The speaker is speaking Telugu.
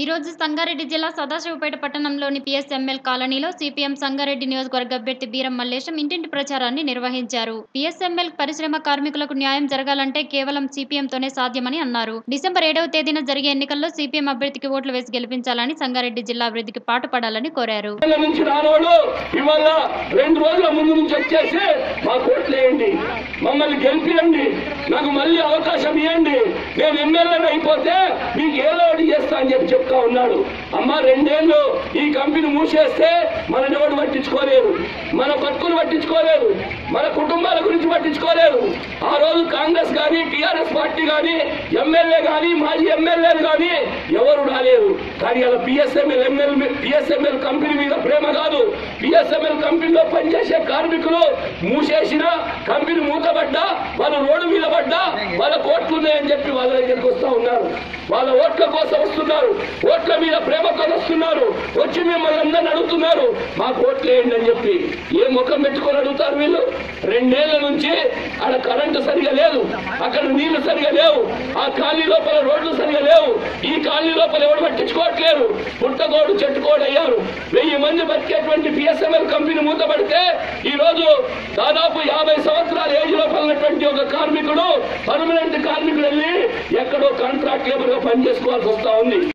ఈ రోజు సంగారెడ్డి జిల్లా సదాశివపేట పట్టణంలోని పిఎస్ఎంఎల్ కాలనీలో సిపిఎం సంగారెడ్డి నియోజకవర్గ అభ్యర్థి బీరం మల్లేశం ఇంటింటి ప్రచారాన్ని నిర్వహించారు పిఎస్ఎంఎల్ పరిశ్రమ కార్మికులకు న్యాయం జరగాలంటే కేవలం సిపిఎంతోనే సాధ్యమని అన్నారు డిసెంబర్ ఏడవ తేదీన జరిగే ఎన్నికల్లో సిపిఎం అభ్యర్థికి ఓట్లు వేసి గెలిపించాలని సంగారెడ్డి జిల్లా అభివృద్ధికి పాటుపడాలని కోరారు నెల నుంచి రానోడు ఇవాళ రెండు రోజుల ముందు నుంచి వచ్చేసి మా కోట్లు వేయండి మమ్మల్ని గెలిపియండి నాకు మళ్ళీ అవకాశం ఇవ్వండి నేను ఎమ్మెల్యే అయిపోతే మీకు ఏదో ఒకటి చేస్తా అని చెప్పి చెప్తా ఉన్నాడు అమ్మ రెండేళ్లు ఈ కంపెనీ మూసేస్తే మన ఎవరు పట్టించుకోలేరు మన బతుకులు పట్టించుకోలేరు మన కుటుంబాల గురించి పట్టించుకోలేరు ఆ రోజు కాంగ్రెస్ కానీ టిఆర్ఎస్ పార్టీ కానీ ఎమ్మెల్యే కానీ మాజీ ఎమ్మెల్యేలు కానీ ఎవరు రాలేరు కానీ అలా పిఎస్ఎంఎల్ ఎమ్మెల్యే పిఎస్ఎంఎల్ కంపెనీ మీద ప్రేమ కాదు పిఎస్ఎంఎల్ కంపెనీలో పనిచేసే కార్మికులు మూసేసిన కంపెనీ మూతబడ్డా వాళ్ళ రోడ్డు మీద పడ్డా వాళ్ళ కోట్లు ఉన్నాయని చెప్పి వాళ్ళ దగ్గరికి వస్తా ఉన్నారు వాళ్ళ ఓట్ల కోసం వస్తున్నారు ఓట్ల మీద ప్రేమతో వస్తున్నారు వచ్చి మిమ్మల్ని అందరిని అడుగుతున్నారు మాకు ఓట్లు వేయండి అని చెప్పి ఏ ముఖం పెట్టుకొని అడుగుతారు వీళ్ళు రెండేళ్ల నుంచి ఆడ కరెంటు సరిగా లేదు అక్కడ నీళ్లు సరిగా లేవు ఆ కాలనీ లోపల రోడ్లు సరిగా లేవు ఈ కాలనీ లోపల ఎవరు పట్టించుకోవట్లేరు పుట్టగోడు చెట్టుకోడు అయ్యారు వెయ్యి మంది బతికేటువంటి పిఎస్ఎంఎల్ కంపెనీ మూతపడితే ఈ రోజు దాదాపు యాభై సంవత్సరాల ఏజ్ లోపల ఉన్నటువంటి ఒక కార్మికుడు పర్మనెంట్ కార్మికుడు వెళ్ళి ఎక్కడో కాంట్రాక్ట్ లేబర్ గా పనిచేసుకోవాల్సి వస్తా ఉంది